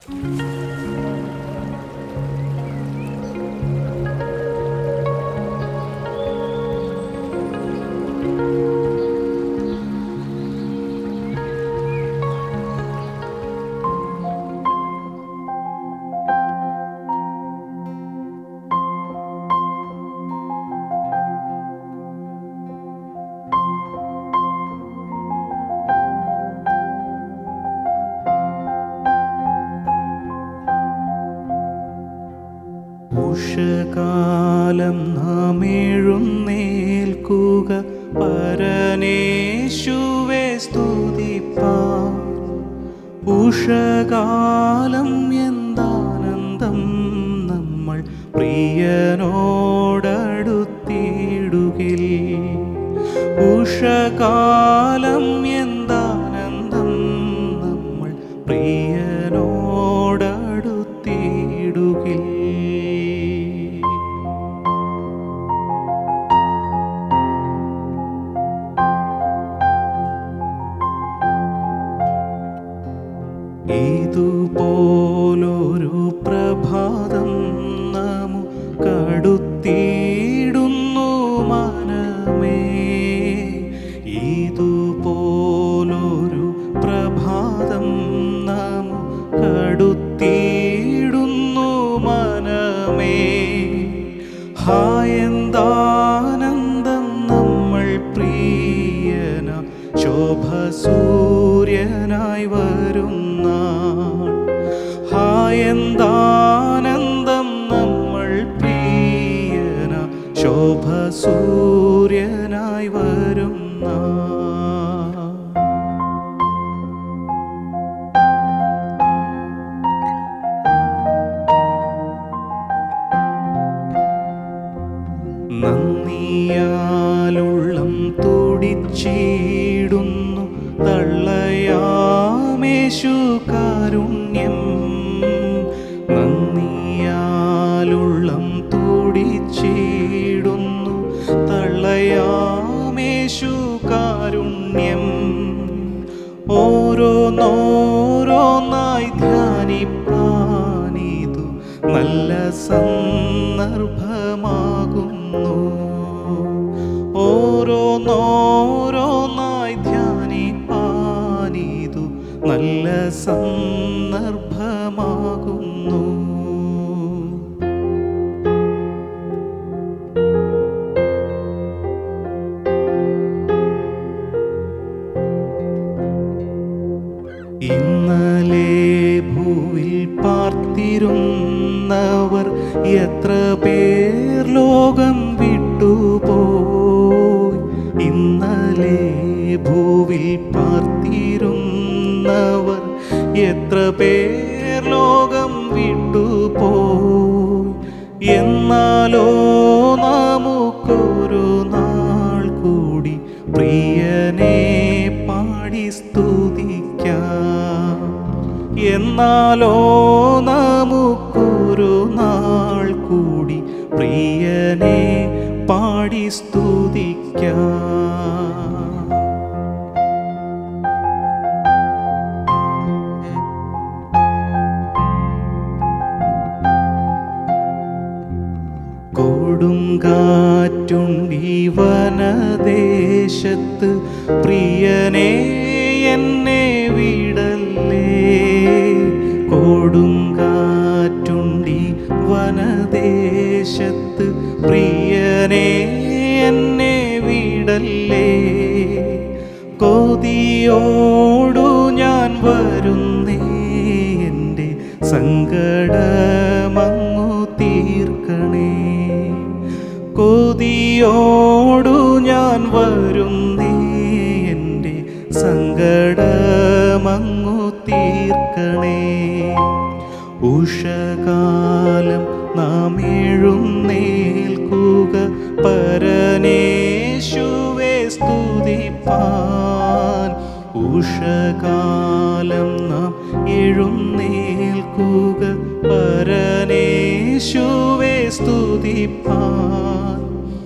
ഉഷകാലം നാം എഴുന്നേൽക്കുക പരനേശുവെ സ്തുതിപ്പാൻ ഉഷകാലം എന്താനന്ദം നമ്മൾ പ്രിയനോടടുത്തിടുകിൽ ഉഷകാലം എന്താനന്ദം നമ്മൾ പ്രിയനോടടുത്തിടുകിൽ ഇതുപോലൊരു പ്രഭാതം നമുക്കടുത്തിടുന്നു മനമേ ഇതുപോലൊരു പ്രഭാതം നമുക്കടുത്തിടുന്നു മനമേ ഹായന്താനന്ദം നമ്മൾ പ്രിയന ശോഭ സൂര്യനായി വരുന്ന ഹായന്താനന്ദം നമ്മൾ പ്രിയന ശോഭ സൂര്യനായി വരുന്ന നന്ദിയാലുള്ളം തുടിച്ചിടുന്നു തള്ളയാമേശു കാരുണ്യം നന്ദിയാലുള്ളം തുടിച്ചിടുന്നു തള്ളയാമേശു കാരുണ്യം ഓരോന്നോരോന്നായി ധ്യാനിപ്പാനിതു നല്ല സന്ദർഭമാകുന്നു ഓരോന്നോരോന്നായി ധ്യാനിപ്പാനിതു നല്ല സന്ദർഭമാകുന്നു ഇന്നലെ ഭൂവിൽ പാർത്തിരുന്നവർ എത്ര പേർ ലോകം വിട്ടുപോയി ഇന്നലെ ഭൂവിൽ പാർത്തിരുന്നവർ എത്ര പേർ ലോകം വിട്ടുപോയി എന്നാലോ നമുക്കൊരു നാൾ കൂടി പ്രിയനെ പാടി സ്തുതിക്കാം എന്നാലോ നമുക്കൊരു നാൾ കൂടി പ്രിയനെ പാടി സ്തുതിക്കാം കൊടുങ്കാറ്റുണ്ടി വനദേശത്ത് പ്രിയനെ എന്നെ വിടല്ലേ കൊടുങ്കാറ്റുണ്ടി വനദേശത്ത് പ്രിയനെ എന്നെ വിടല്ലേ കൊതിയോടു ഞാൻ വരുന്നേ എൻ്റെ സങ്കടമങ്ങു തീർക്കണേ കൊതിയോടു ഞാൻ വരുന്നേ എൻ്റെ സങ്കടമങ്ങു തീർക്കണേ ഉഷകാലം നാം എഴുന്നേൽക്കുക പരനേശുവെ സ്തുതിപ്പാൻ ഉഷകാലം നാം എഴുന്നേൽക്കുക പരനേശുവെ സ്തുതിപ്പാൻ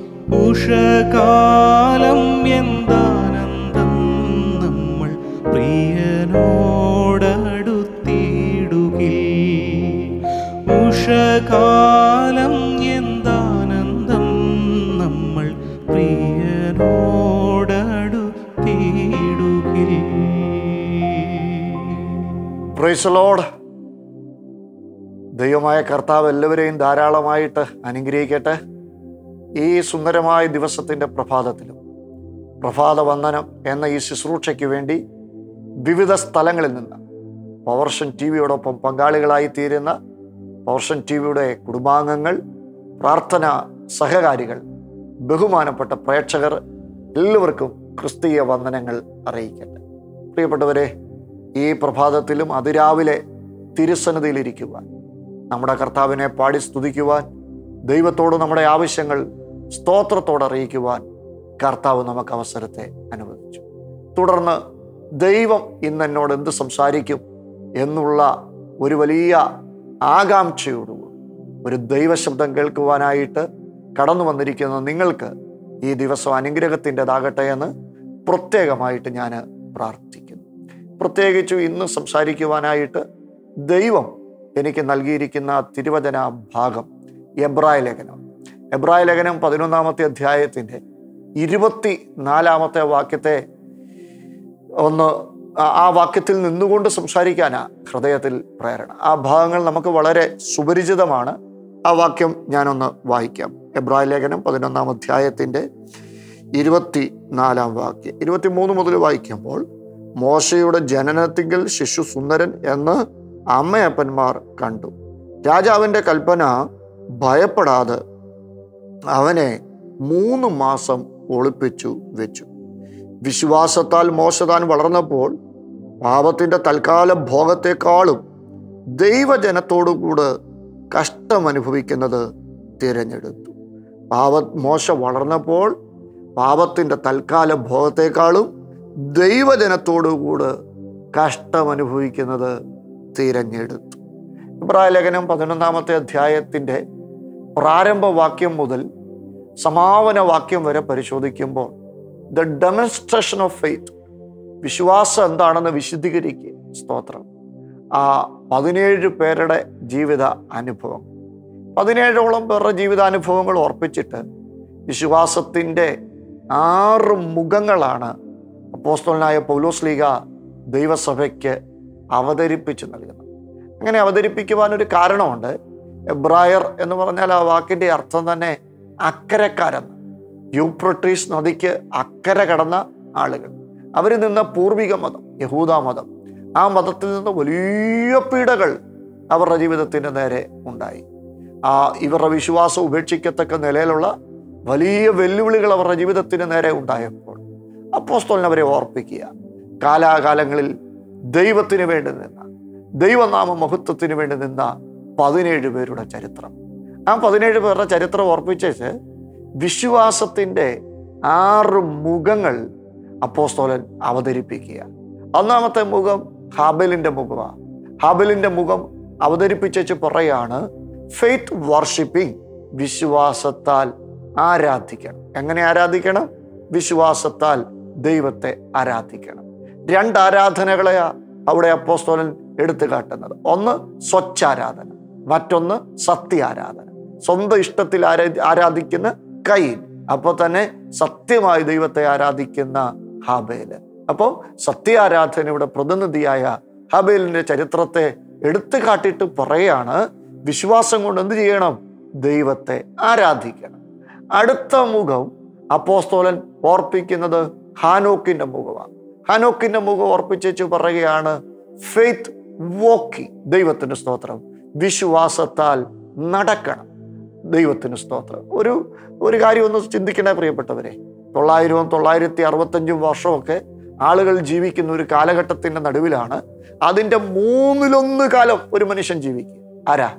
ഉഷകാലം എന്താനന്ദം നമ്മൾ പ്രിയനോടടുത്തിടുകിൽ വർഷകാലം എന്താനന്ദം നമ്മൾ പ്രിയനോടടു തീടുകിൽ പ്രൈസ് ലോഡ് ദൈവമായ കർത്താവ് എല്ലാവരെയും ധാരാളമായിട്ട് അനുഗ്രഹിക്കട്ടെ ഈ സുന്ദരമായ ദിവസത്തിൻ്റെ പ്രഭാതത്തിലും പ്രഭാത വന്ദനം എന്ന ഈ ശുശ്രൂഷയ്ക്ക് വേണ്ടി വിവിധ സ്ഥലങ്ങളിൽ നിന്ന് പവർഷൻ ടി വിയോടൊപ്പം പങ്കാളികളായി തീരുന്ന പവർഷൻ ടി വിയുടെ കുടുംബാംഗങ്ങൾ പ്രാർത്ഥന സഹകാരികൾ ബഹുമാനപ്പെട്ട പ്രേക്ഷകർ എല്ലാവർക്കും ക്രിസ്തീയ വന്ദനങ്ങൾ അറിയിക്കട്ടെ പ്രിയപ്പെട്ടവരെ ഈ പ്രഭാതത്തിലും അതിരാവിലെ തിരുസന്നിധിയിലിരിക്കുവാൻ നമ്മുടെ കർത്താവിനെ പാടി സ്തുതിക്കുവാൻ ദൈവത്തോട് നമ്മുടെ ആവശ്യങ്ങൾ സ്തോത്രത്തോടെ അറിയിക്കുവാൻ കർത്താവ് നമുക്ക് അവസരത്തെ അനുവദിച്ചു തുടർന്ന് ദൈവം ഇന്ന് എന്നോട് എന്ത് സംസാരിക്കും എന്നുള്ള ഒരു വലിയ ആകാംക്ഷയോടുകൂടി ഒരു ദൈവശബ്ദം കേൾക്കുവാനായിട്ട് കടന്നു വന്നിരിക്കുന്ന നിങ്ങൾക്ക് ഈ ദിവസം അനുഗ്രഹത്തിൻ്റെതാകട്ടെ എന്ന് പ്രത്യേകമായിട്ട് ഞാൻ പ്രാർത്ഥിക്കുന്നു പ്രത്യേകിച്ചും ഇന്ന് സംസാരിക്കുവാനായിട്ട് ദൈവം എനിക്ക് നൽകിയിരിക്കുന്ന തിരുവചന ഭാഗം എബ്രായ ലേഖനം എബ്രായ ലേഖനം പതിനൊന്നാമത്തെ അധ്യായത്തിൻ്റെ ഇരുപത്തി നാലാമത്തെ വാക്യത്തെ ഒന്ന് ആ- ആ വാക്യത്തിൽ നിന്നുകൊണ്ട് സംസാരിക്കാനാ ഹൃദയത്തിൽ പ്രേരണ ആ ഭാഗങ്ങൾ നമുക്ക് വളരെ സുപരിചിതമാണ് ആ വാക്യം ഞാനൊന്ന് വായിക്കാം എബ്രായ ലേഖനം പതിനൊന്നാം അധ്യായത്തിൻ്റെ ഇരുപത്തി നാലാം വാക്യം ഇരുപത്തി മൂന്ന് മുതൽ വായിക്കുമ്പോൾ മോശയുടെ ജനനത്തിങ്കൽ ശിശു സുന്ദരൻ എന്ന് അമ്മയപ്പന്മാർ കണ്ടു രാജാവിൻ്റെ കൽപ്പന ഭയപ്പെടാതെ അവനെ മൂന്ന് മാസം ഒളിപ്പിച്ചു വെച്ചു വിശ്വാസത്താൽ മോശ താൻ വളർന്നപ്പോൾ പാപത്തിന്റെ തൽക്കാല ഭോഗത്തെക്കാളും ദൈവജനത്തോടുകൂടെ കഷ്ടം അനുഭവിക്കുന്നത് തിരഞ്ഞെടുത്തു പാപ മോശ വളർന്നപ്പോൾ പാപത്തിന്റെ തൽക്കാല ഭോഗത്തെക്കാളും ദൈവജനത്തോടുകൂടെ കഷ്ടം അനുഭവിക്കുന്നത് തിരഞ്ഞെടുത്തു ഇബ്രായ ലേഖനം പതിനൊന്നാമത്തെ അധ്യായത്തിൻ്റെ പ്രാരംഭവാക്യം മുതൽ സമാപന വാക്യം വരെ പരിശോധിക്കുമ്പോൾ ദ ഡെമോൺസ്ട്രേഷൻ ഓഫ് ഫെയ്ത്ത് വിശ്വാസം എന്താണെന്ന് വിശദീകരിക്കുക സ്തോത്രം ആ പതിനേഴ് പേരുടെ ജീവിത അനുഭവം പതിനേഴോളം പേരുടെ ജീവിതാനുഭവങ്ങൾ ഓർപ്പിച്ചിട്ട് വിശ്വാസത്തിൻ്റെ ആറ് മുഖങ്ങളാണ് അപ്പോസ്തലനായ പൗലോസ് ലീഗ ദൈവസഭയ്ക്ക് അവതരിപ്പിച്ച് നൽകുന്നത് അങ്ങനെ അവതരിപ്പിക്കുവാൻ ഒരു കാരണമുണ്ട് എബ്രായർ എന്ന് പറഞ്ഞാൽ ആ വാക്കിൻ്റെ അർത്ഥം തന്നെ അക്കരക്കാരെന്ന് യൂപ്രട്ടീസ് നദിക്ക് അക്കരെ കടന്ന ആളുകൾ അവർ നിന്ന പൂർവിക മതം യഹൂദ മതം ആ മതത്തിൽ നിന്ന് വലിയ പീഡകൾ അവരുടെ ജീവിതത്തിന് നേരെ ഉണ്ടായി ആ ഇവരുടെ വിശ്വാസം ഉപേക്ഷിക്കത്തക്ക നിലയിലുള്ള വലിയ വെല്ലുവിളികൾ അവരുടെ ജീവിതത്തിന് നേരെ ഉണ്ടായപ്പോൾ അപ്പോസ്തോലിനെ അവരെ ഓർപ്പിക്കുക കാലാകാലങ്ങളിൽ ദൈവത്തിന് വേണ്ടി നിന്ന ദൈവനാമ മഹത്വത്തിന് വേണ്ടി നിന്ന പതിനേഴ് പേരുടെ ചരിത്രം ആ പതിനേഴ് പേരുടെ ചരിത്രം ഓർപ്പിച്ചേച്ച് വിശ്വാസത്തിൻ്റെ ആറ് മുഖങ്ങൾ അപ്പോസ്തോലൻ അവതരിപ്പിക്കുക ഒന്നാമത്തെ മുഖം ഹാബലിൻ്റെ മുഖമാണ് ഹാബലിൻ്റെ മുഖം അവതരിപ്പിച്ചു പറയാണ് ഫെയ്ത്ത് വർഷിപ്പിംഗ് വിശ്വാസത്താൽ ആരാധിക്കണം എങ്ങനെ ആരാധിക്കണം വിശ്വാസത്താൽ ദൈവത്തെ ആരാധിക്കണം രണ്ട് ആരാധനകളെയാ അവിടെ അപ്പോസ്തോലൻ എടുത്തു കാട്ടുന്നത് ഒന്ന് സ്വച്ഛാരാധന മറ്റൊന്ന് സത്യാരാധന സ്വന്തം ഇഷ്ടത്തിൽ ആരാ ആരാധിക്കുന്ന കൈൻ അപ്പോൾ തന്നെ സത്യമായി ദൈവത്തെ ആരാധിക്കുന്ന ഹാബേല് അപ്പോൾ സത്യാരാധനയുടെ പ്രതിനിധിയായ ഹാബേലിന്റെ ചരിത്രത്തെ എടുത്തു കാട്ടിയിട്ട് പറയാണ് വിശ്വാസം കൊണ്ട് എന്ത് ചെയ്യണം ദൈവത്തെ ആരാധിക്കണം അടുത്ത മുഖം അപ്പോസ്തോലൻ ഓർപ്പിക്കുന്നത് ഹാനോക്കിന്റെ മുഖമാണ് ഹാനോക്കിന്റെ മുഖം ഓർപ്പിച്ചു പറയുകയാണ് ഫെയ്ത്ത് വോക്കി ദൈവത്തിന് സ്തോത്രം വിശ്വാസത്താൽ നടക്കണം ദൈവത്തിന് സ്തോത്രം ഒരു ഒരു കാര്യം ഒന്ന് ചിന്തിക്കണേ പ്രിയപ്പെട്ടവരെ തൊള്ളായിരവും തൊള്ളായിരത്തി അറുപത്തഞ്ചും വർഷമൊക്കെ ആളുകൾ ജീവിക്കുന്ന ഒരു കാലഘട്ടത്തിന്റെ നടുവിലാണ് അതിൻ്റെ മൂന്നിലൊന്ന് കാലം ഒരു മനുഷ്യൻ ജീവിക്കുക ആരാ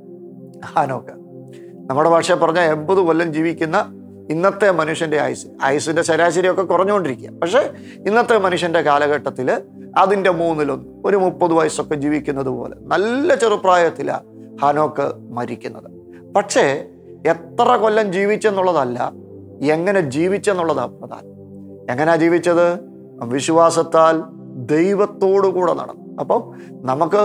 ഹാനോക്ക നമ്മുടെ ഭാഷ പറഞ്ഞ എൺപത് കൊല്ലം ജീവിക്കുന്ന ഇന്നത്തെ മനുഷ്യന്റെ ആയുസ് ആയുസിന്റെ ശരാശരിയൊക്കെ കുറഞ്ഞുകൊണ്ടിരിക്കുക പക്ഷേ ഇന്നത്തെ മനുഷ്യന്റെ കാലഘട്ടത്തിൽ അതിൻ്റെ മൂന്നിലൊന്ന് ഒരു മുപ്പത് വയസ്സൊക്കെ ജീവിക്കുന്നത് പോലെ നല്ല ചെറുപ്രായത്തിലാണ് ഹാനോക്ക് മരിക്കുന്നത് പക്ഷേ എത്ര കൊല്ലം ജീവിച്ചെന്നുള്ളതല്ല എങ്ങനെ ജീവിച്ചെന്നുള്ളതാണ് പ്രധാനം എങ്ങനെയാ ജീവിച്ചത് വിശ്വാസത്താൽ ദൈവത്തോടു കൂടെ നടന്നു അപ്പം നമുക്ക്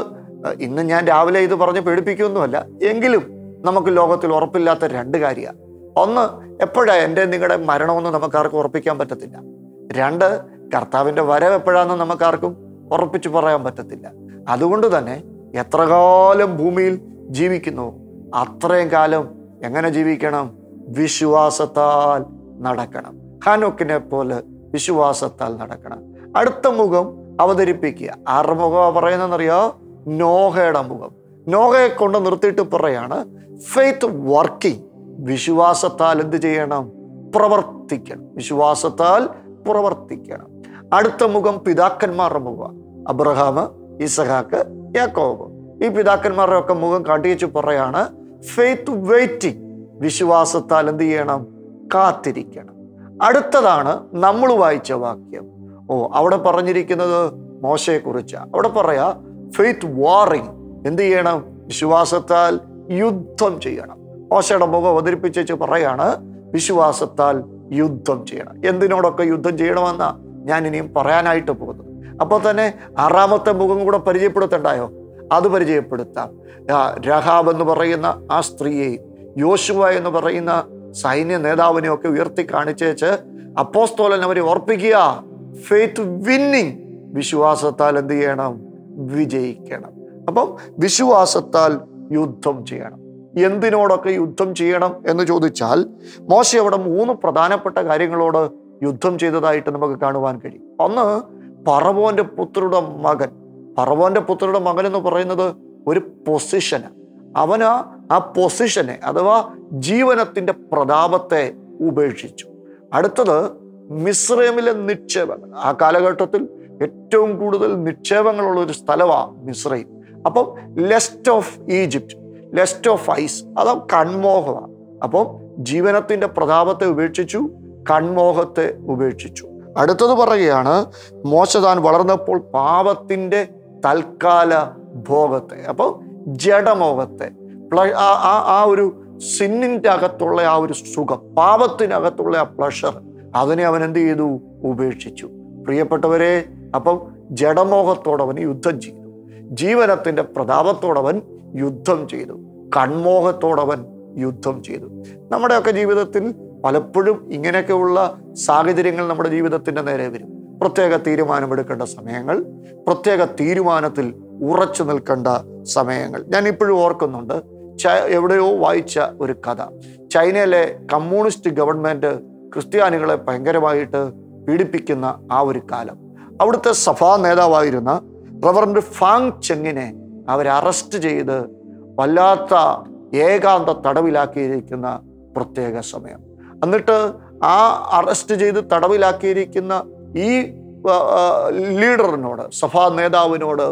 ഏഹ് ഇന്ന് ഞാൻ രാവിലെ ഇത് പറഞ്ഞ് പേടിപ്പിക്കുകയൊന്നുമല്ല എങ്കിലും നമുക്ക് ലോകത്തിൽ ഉറപ്പില്ലാത്ത രണ്ട് കാര്യമാണ് ഒന്ന് എപ്പോഴാണ് എൻ്റെ നിങ്ങളുടെ മരണമെന്ന് നമുക്ക് ആർക്കും ഉറപ്പിക്കാൻ പറ്റത്തില്ല രണ്ട് കർത്താവിൻ്റെ വരവ് എപ്പോഴാണെന്ന് നമുക്കാർക്കും ഉറപ്പിച്ചു പറയാൻ പറ്റത്തില്ല അതുകൊണ്ട് തന്നെ എത്ര കാലം ഭൂമിയിൽ ജീവിക്കുന്നു അത്രയും കാലം എങ്ങനെ ജീവിക്കണം വിശ്വാസത്താൽ നടക്കണം ഹാനോക്കിനെ പോലെ വിശ്വാസത്താൽ നടക്കണം അടുത്ത മുഖം അവതരിപ്പിക്കുക ആരുടെ മുഖം പറയുന്നതെന്നറിയോ നോഹയുടെ മുഖം നോഹയെ കൊണ്ട് നിർത്തിയിട്ട് പറയാണ് ഫെയ്ത്ത് വർക്കിംഗ് വിശ്വാസത്താൽ എന്ത് ചെയ്യണം പ്രവർത്തിക്കണം വിശ്വാസത്താൽ പ്രവർത്തിക്കണം അടുത്ത മുഖം പിതാക്കന്മാരുടെ മുഖം അബ്രഹാം ഇസഹാക്ക് യാക്കോബ് ഈ പിതാക്കന്മാരുടെ ഒക്കെ മുഖം കാട്ടിവെച്ച് പറയാണ് ഫെയ്ത്ത് വെയിറ്റിംഗ് വിശ്വാസത്താൽ എന്ത് ചെയ്യണം കാത്തിരിക്കണം അടുത്തതാണ് നമ്മൾ വായിച്ച വാക്യം ഓ അവിടെ പറഞ്ഞിരിക്കുന്നത് മോശയെ കുറിച്ച് അവിടെ പറയാ ഫെയ്ത്ത് വാറിങ് എന്ത് ചെയ്യണം വിശ്വാസത്താൽ യുദ്ധം ചെയ്യണം മോശയുടെ മുഖം അവതരിപ്പിച്ചു പറയാണ് വിശ്വാസത്താൽ യുദ്ധം ചെയ്യണം എന്തിനോടൊക്കെ യുദ്ധം ചെയ്യണമെന്നാ ഞാൻ ഇനിയും പറയാനായിട്ട് പോകുന്നത് അപ്പോൾ തന്നെ ആറാമത്തെ മുഖം കൂടെ പരിചയപ്പെടുത്തണ്ടായോ അത് പരിചയപ്പെടുത്താം ആ, രഹാബ് എന്ന് പറയുന്ന ആ സ്ത്രീയെയും യോശുവ എന്ന് പറയുന്ന സൈന്യ നേതാവിനെയും ഒക്കെ ഉയർത്തി കാണിച്ചേച്ച് അപ്പോസ്തോലൻ അവരെ ഓർപ്പിക്കുക ഫെയ്ത്ത് വിന്നിങ് വിശ്വാസത്താൽ എന്ത് ചെയ്യണം വിജയിക്കണം അപ്പം വിശ്വാസത്താൽ യുദ്ധം ചെയ്യണം എന്തിനോടൊക്കെ യുദ്ധം ചെയ്യണം എന്ന് ചോദിച്ചാൽ മോശ അവിടെ മൂന്ന് പ്രധാനപ്പെട്ട കാര്യങ്ങളോട് യുദ്ധം ചെയ്തതായിട്ട് നമുക്ക് കാണുവാൻ കഴിയും ഒന്ന് പറവോന്റെ പുത്രയുടെ മകൻ പറവോന്റെ പുത്രയുടെ മകൻ എന്ന് പറയുന്നത് ഒരു പൊസിഷനാണ് അവന് ആ പൊസിഷനെ അഥവാ ജീവനത്തിന്റെ പ്രതാപത്തെ ഉപേക്ഷിച്ചു അടുത്തത് മിശ്രമിലെ നിക്ഷേപങ്ങൾ ആ കാലഘട്ടത്തിൽ ഏറ്റവും കൂടുതൽ നിക്ഷേപങ്ങളുള്ള ഒരു സ്ഥലമാണ് മിശ്രയും അപ്പം lust of Egypt lust of eyes അത് കൺമോഹമാണ് അപ്പം ജീവനത്തിന്റെ പ്രതാപത്തെ ഉപേക്ഷിച്ചു കൺമോഹത്തെ ഉപേക്ഷിച്ചു അടുത്തത് പറയുകയാണ് മോശ താൻ വളർന്നപ്പോൾ പാപത്തിന്റെ തൽക്കാല ഭോഗത്തെ അപ്പോൾ ജഡമോഹത്തെ പ്ല- ആ- ആ ആ ഒരു സിന്നിൻ്റെ അകത്തുള്ള ആ ഒരു സുഖം പാപത്തിനകത്തുള്ള ആ പ്ലഷർ അതിനെ അവൻ എന്ത് ചെയ്തു ഉപേക്ഷിച്ചു പ്രിയപ്പെട്ടവരെ അപ്പം ജഡമോഹത്തോടവൻ യുദ്ധം ചെയ്തു ജീവനത്തിന്റെ പ്രതാപത്തോടവൻ യുദ്ധം ചെയ്തു കൺമോഹത്തോടവൻ യുദ്ധം ചെയ്തു നമ്മുടെയൊക്കെ ജീവിതത്തിൽ പലപ്പോഴും ഇങ്ങനെയൊക്കെയുള്ള സാഹചര്യങ്ങൾ നമ്മുടെ ജീവിതത്തിന്റെ നേരെ വരും പ്രത്യേക തീരുമാനമെടുക്കേണ്ട സമയങ്ങൾ പ്രത്യേക തീരുമാനത്തിൽ ഉറച്ചു നിൽക്കേണ്ട സമയങ്ങൾ ഞാൻ ഇപ്പോഴും ഓർക്കുന്നുണ്ട് ച- എവിടെയോ വായിച്ച ഒരു കഥ ചൈനയിലെ കമ്മ്യൂണിസ്റ്റ് ഗവൺമെന്റ് ക്രിസ്ത്യാനികളെ ഭയങ്കരമായിട്ട് പീഡിപ്പിക്കുന്ന ആ ഒരു കാലം അവിടുത്തെ സഭാ നേതാവായിരുന്ന റവറൻഡ് ഫാങ് ചെങ്ങിനെ അവർ അറസ്റ്റ് ചെയ്ത് വല്ലാത്ത ഏകാന്ത തടവിലാക്കിയിരിക്കുന്ന പ്രത്യേക സമയം എന്നിട്ട് ആ അറസ്റ്റ് ചെയ്ത് തടവിലാക്കിയിരിക്കുന്ന ഈ ആ, ആ, ലീഡറിനോട് സഭാ നേതാവിനോട്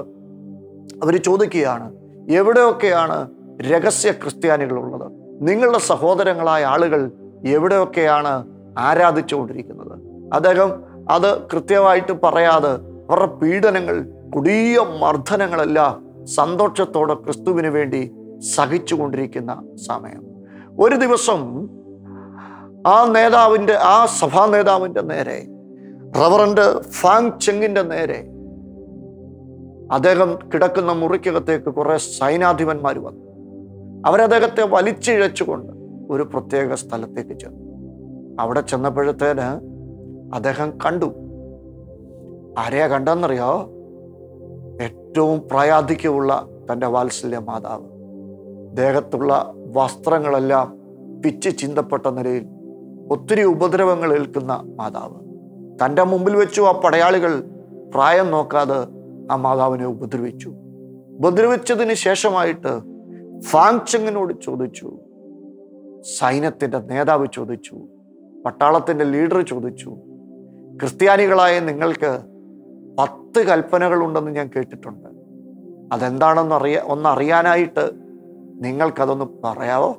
അവർ ചോദിക്കുകയാണ് എവിടെയൊക്കെയാണ് രഹസ്യ ക്രിസ്ത്യാനികളുള്ളത് നിങ്ങളുടെ സഹോദരങ്ങളായ ആളുകൾ എവിടെയൊക്കെയാണ് ആരാധിച്ചുകൊണ്ടിരിക്കുന്നത് അദ്ദേഹം അത് കൃത്യമായിട്ട് പറയാതെ അവരുടെ പീഡനങ്ങൾ കൊടിയ മർദ്ദനങ്ങളെല്ലാം സന്തോഷത്തോടെ ക്രിസ്തുവിന് വേണ്ടി സഹിച്ചുകൊണ്ടിരിക്കുന്ന സമയം ഒരു ദിവസം ആ നേതാവിൻ്റെ ആ സഭാ നേതാവിൻ്റെ നേരെ റവറൻഡ് ഫാങ് ചെങ്ങിൻ്റെ നേരെ അദ്ദേഹം കിടക്കുന്ന മുറിക്കകത്തേക്ക് കുറെ സൈനാധിപന്മാർ വന്നു അവരദ്ദേഹത്തെ വലിച്ചിഴച്ചുകൊണ്ട് ഒരു പ്രത്യേക സ്ഥലത്തേക്ക് ചെന്നു അവിടെ ചെന്നപ്പോഴത്തേന് അദ്ദേഹം കണ്ടു ആരെയാ കണ്ടെന്നറിയോ ഏറ്റവും പ്രായാധിക്യമുള്ള തൻ്റെ വാത്സല്യ മാതാവ് ദേഹത്തുള്ള വസ്ത്രങ്ങളെല്ലാം പിച്ച് ചിന്തപ്പെട്ട നിലയിൽ ഒത്തിരി ഉപദ്രവങ്ങൾ ഏൽക്കുന്ന മാതാവ് തൻ്റെ മുമ്പിൽ വെച്ചു ആ പടയാളികൾ പ്രായം നോക്കാതെ ആ മാതാവിനെ ഉപദ്രവിച്ചു ഉപദ്രവിച്ചതിന് ശേഷമായിട്ട് ഫാങ്ചങ്ങിനോട് ചോദിച്ചു സൈന്യത്തിൻ്റെ നേതാവ് ചോദിച്ചു പട്ടാളത്തിൻ്റെ ലീഡർ ചോദിച്ചു ക്രിസ്ത്യാനികളായ നിങ്ങൾക്ക് പത്ത് കൽപ്പനകളുണ്ടെന്ന് ഞാൻ കേട്ടിട്ടുണ്ട് അതെന്താണെന്ന് അറിയ ഒന്നറിയാനായിട്ട് നിങ്ങൾക്കതൊന്ന് പറയാവോ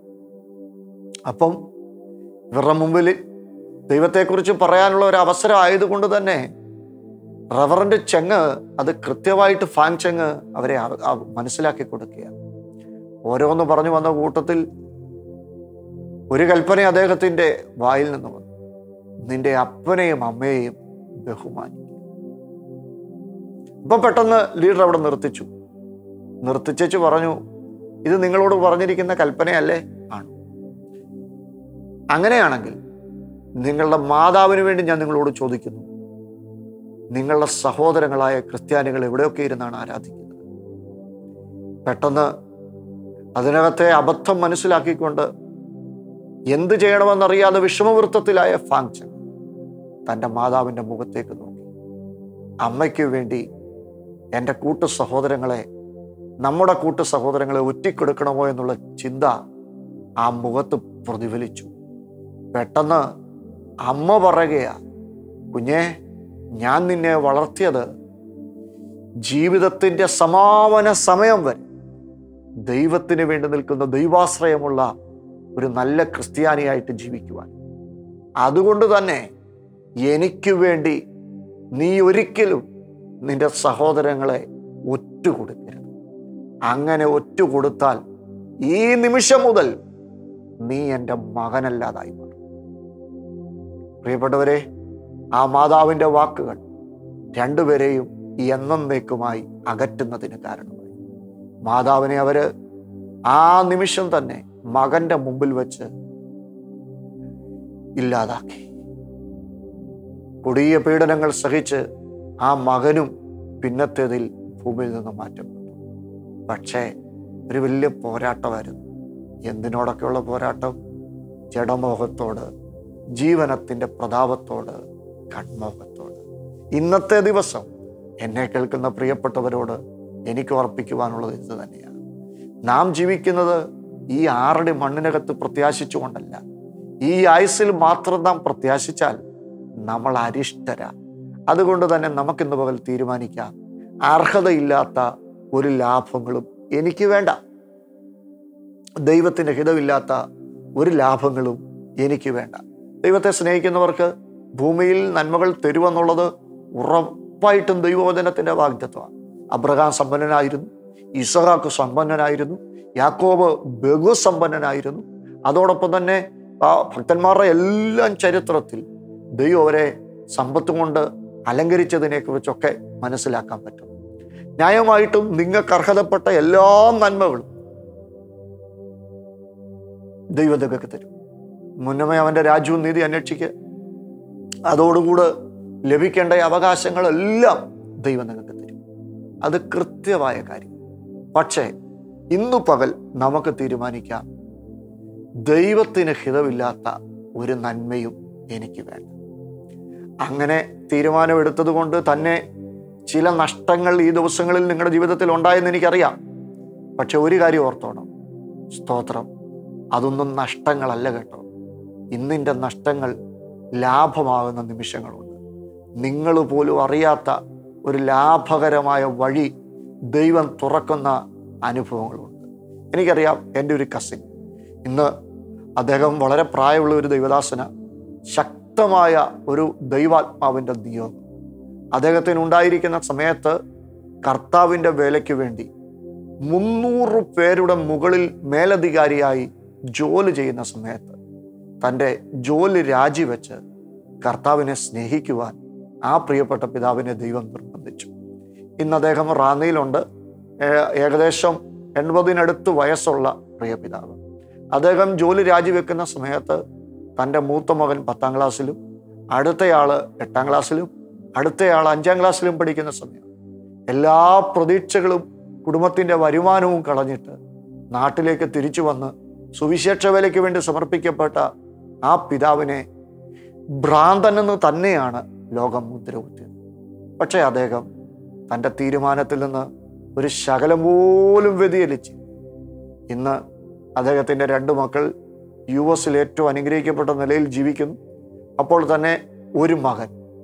അപ്പം ഇവരുടെ മുമ്പിൽ ദൈവത്തെക്കുറിച്ച് പറയാനുള്ള ഒരു അവസരം ആയതുകൊണ്ട് തന്നെ റവറന്റ് ചെങ്ങ് അത് കൃത്യമായിട്ട് ഫാൻ ചെങ്ങ് അവരെ അ- അ- മനസ്സിലാക്കി കൊടുക്കുക ഓരോന്ന് പറഞ്ഞു വന്ന കൂട്ടത്തിൽ ഒരു കൽപ്പന അദ്ദേഹത്തിന്റെ വായിൽ നിന്ന് വന്നു നിന്റെ അപ്പനെയും അമ്മയെയും ബഹുമാനിക്കുക ഇപ്പൊ പെട്ടെന്ന് ലീഡർ അവിടെ നിർത്തിച്ചു നിർത്തിച്ചു പറഞ്ഞു ഇത് നിങ്ങളോട് പറഞ്ഞിരിക്കുന്ന കൽപ്പനയല്ലേ ആണ് അങ്ങനെയാണെങ്കിൽ നിങ്ങളുടെ മാതാവിന് വേണ്ടി ഞാൻ നിങ്ങളോട് ചോദിക്കുന്നു നിങ്ങളുടെ സഹോദരങ്ങളായ ക്രിസ്ത്യാനികൾ എവിടെയൊക്കെ ഇരുന്നാണ് ആരാധിക്കുന്നത് പെട്ടെന്ന് അതിനകത്തെ അബദ്ധം മനസ്സിലാക്കിക്കൊണ്ട് എന്ത് ചെയ്യണമെന്നറിയാതെ വിഷമവൃത്തത്തിലായ ഫാങ്ചൻ തൻ്റെ മാതാവിൻ്റെ മുഖത്തേക്ക് നോക്കി അമ്മയ്ക്ക് വേണ്ടി എൻ്റെ കൂട്ടു സഹോദരങ്ങളെ നമ്മുടെ കൂട്ടു സഹോദരങ്ങളെ ഒറ്റിക്കൊടുക്കണമോ എന്നുള്ള ചിന്ത ആ മുഖത്ത് പ്രതിഫലിച്ചു പെട്ടെന്ന് അമ്മ പറയുകയാ കുഞ്ഞെ ഞാൻ നിന്നെ വളർത്തിയത് ജീവിതത്തിൻ്റെ സമാപന സമയം വരെ ദൈവത്തിന് വേണ്ടി നിൽക്കുന്ന ദൈവാശ്രയമുള്ള ഒരു നല്ല ക്രിസ്ത്യാനിയായിട്ട് ജീവിക്കുവാൻ അതുകൊണ്ട് തന്നെ എനിക്ക് വേണ്ടി നീ ഒരിക്കലും നിന്റെ സഹോദരങ്ങളെ ഒറ്റുകൊടുക്കരുത് അങ്ങനെ ഒറ്റുകൊടുത്താൽ ഈ നിമിഷം മുതൽ നീ എൻ്റെ മകനല്ലാതായി മാറും പ്രിയപ്പെട്ടവരെ ആ മാതാവിൻ്റെ വാക്കുകൾ രണ്ടുപേരെയും എന്നേക്കുമായി അകറ്റുന്നതിന് കാരണമായി മാതാവിനെ അവര് ആ നിമിഷം തന്നെ മകന്റെ മുമ്പിൽ വെച്ച് ഇല്ലാതാക്കി കൊടിയ പീഡനങ്ങൾ സഹിച്ച് ആ മകനും പിന്നത്തേതിൽ ഭൂമിയിൽ നിന്ന് മാറ്റപ്പെട്ടു പക്ഷേ ഒരു വലിയ പോരാട്ടമായിരുന്നു എന്തിനോടൊക്കെയുള്ള പോരാട്ടം ജഡമോഹത്തോട് ജീവനത്തിൻ്റെ പ്രതാപത്തോട് കൺമോഹത്തോട് ഇന്നത്തെ ദിവസം എന്നെ കേൾക്കുന്ന പ്രിയപ്പെട്ടവരോട് എനിക്ക് ഓർപ്പിക്കുവാനുള്ളത് ഇത് തന്നെയാണ് നാം ജീവിക്കുന്നത് ഈ ആറടി മണ്ണിനകത്ത് പ്രത്യാശിച്ചുകൊണ്ടല്ല ഈ ആയുസിൽ മാത്രം നാം പ്രത്യാശിച്ചാൽ നമ്മൾ അരിഷ്ടര അതുകൊണ്ട് തന്നെ നമുക്കിന്ന് പകൽ തീരുമാനിക്കാം അർഹതയില്ലാത്ത ഒരു ലാഭങ്ങളും എനിക്ക് വേണ്ട ദൈവത്തിന് ഹിതമില്ലാത്ത ഒരു ലാഭങ്ങളും എനിക്ക് വേണ്ട ദൈവത്തെ സ്നേഹിക്കുന്നവർക്ക് ഭൂമിയിൽ നന്മകൾ തരുമെന്നുള്ളത് ഉറപ്പായിട്ടും ദൈവവചനത്തിന്റെ വാഗ്ദത്വമാണ് അബ്രഹാം സമ്പന്നനായിരുന്നു ഇസഹാക്ക് സമ്പന്നനായിരുന്നു യാക്കോബ് ബഹുസമ്പന്നനായിരുന്നു അതോടൊപ്പം തന്നെ ആ ഭക്തന്മാരുടെ എല്ലാം ചരിത്രത്തിൽ ദൈവം അവരെ സമ്പത്ത് കൊണ്ട് അലങ്കരിച്ചതിനെ കുറിച്ചൊക്കെ മനസ്സിലാക്കാൻ പറ്റും ന്യായമായിട്ടും നിങ്ങൾക്ക് അർഹതപ്പെട്ട എല്ലാ നന്മകളും ദൈവം നിങ്ങൾക്ക് തരും മുന്നമേ അവന്റെ രാജ്യവും നീതി അന്വേഷിക്കുക അതോടുകൂടെ ലഭിക്കേണ്ട അവകാശങ്ങളെല്ലാം ദൈവം നിങ്ങൾക്ക് തരും അത് കൃത്യമായ കാര്യം പക്ഷേ ഇന്നു പകൽ നമുക്ക് തീരുമാനിക്കാം ദൈവത്തിന് ഹിതമില്ലാത്ത ഒരു നന്മയും എനിക്ക് വേണ്ട അങ്ങനെ തീരുമാനമെടുത്തത് കൊണ്ട് തന്നെ ചില നഷ്ടങ്ങൾ ഈ ദിവസങ്ങളിൽ നിങ്ങളുടെ ജീവിതത്തിൽ ഉണ്ടായെന്ന് എനിക്കറിയാം പക്ഷെ ഒരു കാര്യം ഓർത്തോണം സ്തോത്രം അതൊന്നും നഷ്ടങ്ങളല്ല കേട്ടോ ഇന്നിൻ്റെ നഷ്ടങ്ങൾ ലാഭമാകുന്ന നിമിഷങ്ങളുണ്ട് നിങ്ങൾ പോലും അറിയാത്ത ഒരു ലാഭകരമായ വഴി ദൈവം തുറക്കുന്ന അനുഭവങ്ങളുണ്ട് എനിക്കറിയാം എൻ്റെ ഒരു കസിൻ ഇന്ന് അദ്ദേഹം വളരെ പ്രായമുള്ള ഒരു ദൈവദാസന ശക്തമായ ഒരു ദൈവാത്മാവിൻ്റെ നിയോഗം അദ്ദേഹത്തിന് ഉണ്ടായിരിക്കുന്ന സമയത്ത് കർത്താവിൻ്റെ വേലയ്ക്ക് വേണ്ടി മുന്നൂറ് പേരുടെ മുകളിൽ മേലധികാരിയായി ജോലി ചെയ്യുന്ന സമയത്ത് തൻ്റെ ജോലി രാജിവെച്ച് കർത്താവിനെ സ്നേഹിക്കുവാൻ ആ പ്രിയപ്പെട്ട പിതാവിനെ ദൈവം നിർബന്ധിച്ചു ഇന്ന് അദ്ദേഹം റാന്നിയിലുണ്ട് ഏ- ഏകദേശം എൺപതിനടുത്ത് വയസ്സുള്ള പ്രിയ പിതാവ് അദ്ദേഹം ജോലി രാജിവെക്കുന്ന സമയത്ത് തൻ്റെ മൂത്ത മകൻ പത്താം ക്ലാസ്സിലും അടുത്തയാള് എട്ടാം ക്ലാസ്സിലും അടുത്തയാൾ അഞ്ചാം ക്ലാസ്സിലും പഠിക്കുന്ന സമയം എല്ലാ പ്രതീക്ഷകളും കുടുംബത്തിൻ്റെ വരുമാനവും കളഞ്ഞിട്ട് നാട്ടിലേക്ക് തിരിച്ചു വന്ന് സുവിശേഷ വേലയ്ക്ക് വേണ്ടി സമർപ്പിക്കപ്പെട്ട ആ പിതാവിനെ ഭ്രാന്തനെന്ന് തന്നെയാണ് ലോകം മുദ്ര കുത്തിയത് പക്ഷേ അദ്ദേഹം തൻ്റെ തീരുമാനത്തിൽ നിന്ന് ഒരു ശകലം പോലും വ്യതിചലിച്ച് ഇന്ന് അദ്ദേഹത്തിൻ്റെ രണ്ട് മക്കൾ യു എസിൽ ഏറ്റവും അനുഗ്രഹിക്കപ്പെട്ട നിലയിൽ ജീവിക്കുന്നു അപ്പോൾ തന്നെ ഒരു മകൻ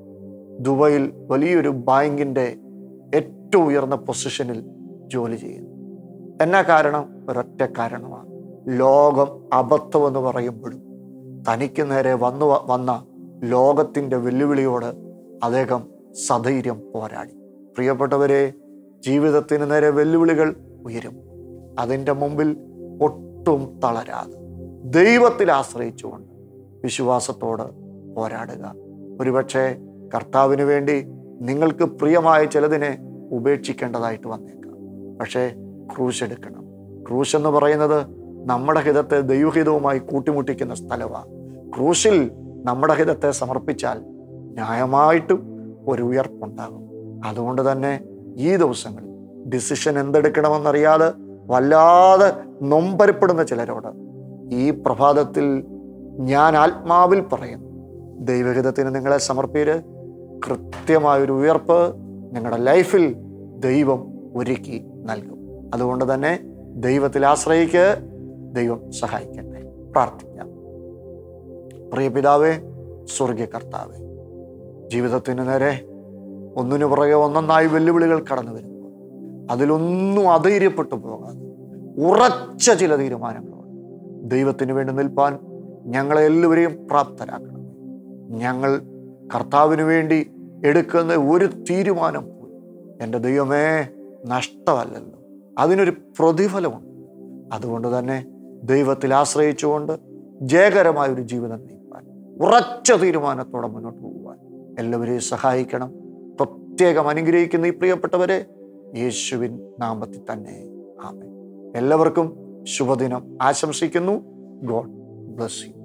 ദുബൈയിൽ വലിയൊരു ബാങ്കിൻ്റെ ഏറ്റവും ഉയർന്ന പൊസിഷനിൽ ജോലി ചെയ്യുന്നു എന്നാ കാരണം ഒരൊറ്റ കാരണമാണ് ലോകം അബദ്ധമെന്ന് പറയുമ്പോഴും തനിക്ക് നേരെ വന്നു വന്ന ലോകത്തിൻ്റെ വെല്ലുവിളിയോട് അദ്ദേഹം സധൈര്യം പോരാടി പ്രിയപ്പെട്ടവരെ ജീവിതത്തിന് നേരെ വെല്ലുവിളികൾ ഉയരും അതിൻ്റെ മുമ്പിൽ ഒട്ടും തളരാതെ ദൈവത്തിൽ ആശ്രയിച്ചുകൊണ്ട് വിശ്വാസത്തോട് പോരാടുക ഒരുപക്ഷെ കർത്താവിന് വേണ്ടി നിങ്ങൾക്ക് പ്രിയമായ ചിലതിനെ ഉപേക്ഷിക്കേണ്ടതായിട്ട് വന്നേക്കാം പക്ഷേ ക്രൂശ് എടുക്കണം ക്രൂശ് എന്ന് പറയുന്നത് നമ്മുടെ ഹിതത്തെ ദൈവഹിതവുമായി കൂട്ടിമുട്ടിക്കുന്ന സ്ഥലമാണ് ക്രൂശിൽ നമ്മുടെ ഹിതത്തെ സമർപ്പിച്ചാൽ ന്യായമായിട്ടും ഒരു ഉയർപ്പുണ്ടാകും അതുകൊണ്ട് തന്നെ ഈ ദിവസങ്ങളിൽ ഡിസിഷൻ എന്തെടുക്കണമെന്നറിയാതെ വല്ലാതെ നൊമ്പരപ്പെടുന്ന ചിലരോട് ഈ പ്രഭാതത്തിൽ ഞാൻ ആത്മാവിൽ പറയുന്നു ദൈവഹിതത്തിന് നിങ്ങളെ സമർപ്പിര് കൃത്യമായൊരു ഉയർപ്പ് നിങ്ങളുടെ ലൈഫിൽ ദൈവം ഒരുക്കി നൽകും അതുകൊണ്ട് തന്നെ ദൈവത്തിൽ ആശ്രയിക്ക് ദൈവം സഹായിക്കട്ടെ പ്രാർത്ഥിക്കാം പ്രിയ പിതാവേ സ്വർഗീയ കർത്താവേ ജീവിതത്തിന് നേരെ ഒന്നിനു പുറകെ ഒന്നൊന്നായി വെല്ലുവിളികൾ കടന്നു വരുമ്പോൾ അതിലൊന്നും അധൈര്യപ്പെട്ടു പോകാതെ ഉറച്ച ചില തീരുമാനങ്ങളോട് ദൈവത്തിന് വേണ്ടി നിൽപ്പാൻ ഞങ്ങളെ എല്ലാവരെയും പ്രാപ്തരാക്കണം ഞങ്ങൾ കർത്താവിന് വേണ്ടി എടുക്കുന്ന ഒരു തീരുമാനം പോലും എൻ്റെ ദൈവമേ നഷ്ടമല്ലല്ലോ അതിനൊരു പ്രതിഫലമുണ്ട് അതുകൊണ്ട് തന്നെ ദൈവത്തിൽ ആശ്രയിച്ചുകൊണ്ട് ജയകരമായ ഒരു ജീവിതം നയിക്കാൻ ഉറച്ച തീരുമാനത്തോടെ മുന്നോട്ട് പോകുവാൻ എല്ലാവരെയും സഹായിക്കണം പ്രത്യേകം അനുഗ്രഹിക്കുന്ന ഈ പ്രിയപ്പെട്ടവരെ യേശുവിൻ നാമത്തിൽ തന്നെ ആമേ എല്ലാവർക്കും ശുഭദിനം ആശംസിക്കുന്നു ഗോഡ് ബ്ലസ് യു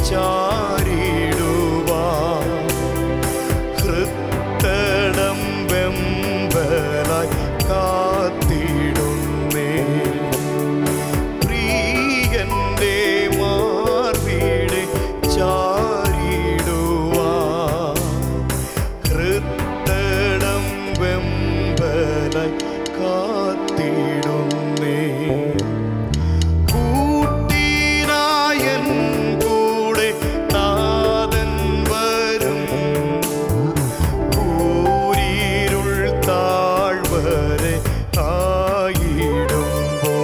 ചാരിടുവാൻ ഹൃത്തടം വെമ്പലായി കാത്തിടുന്നേ പ്രിയന്റെ മാർവീടെ ചാരിടുവാൻ ഹൃത്തടം വെമ്പലായി കാത്തിടുന്നേ കൂട്ടിനായൻ കൂടെ നാദൻ വരും കൂരിരുൾ താഴ്വരെ ആയിടുമ്പോ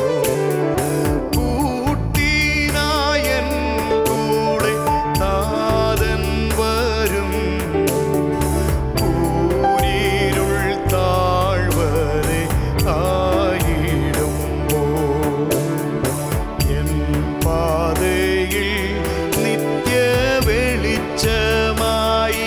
കൂട്ടിനായൻ കൂടെ നാദൻ വരും കൂരിരുൾ താഴ്വരെ ആയിടുമ്പോ എൻ പാതയിൽ നിത്യ വെളിച്ചമായി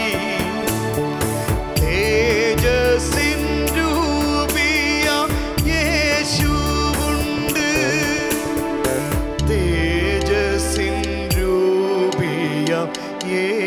തേജസ്സിൻ രൂപിയ യേശുവുണ്ട് തേജസ്സിൻ രൂപിയ യേശുവുണ്ട്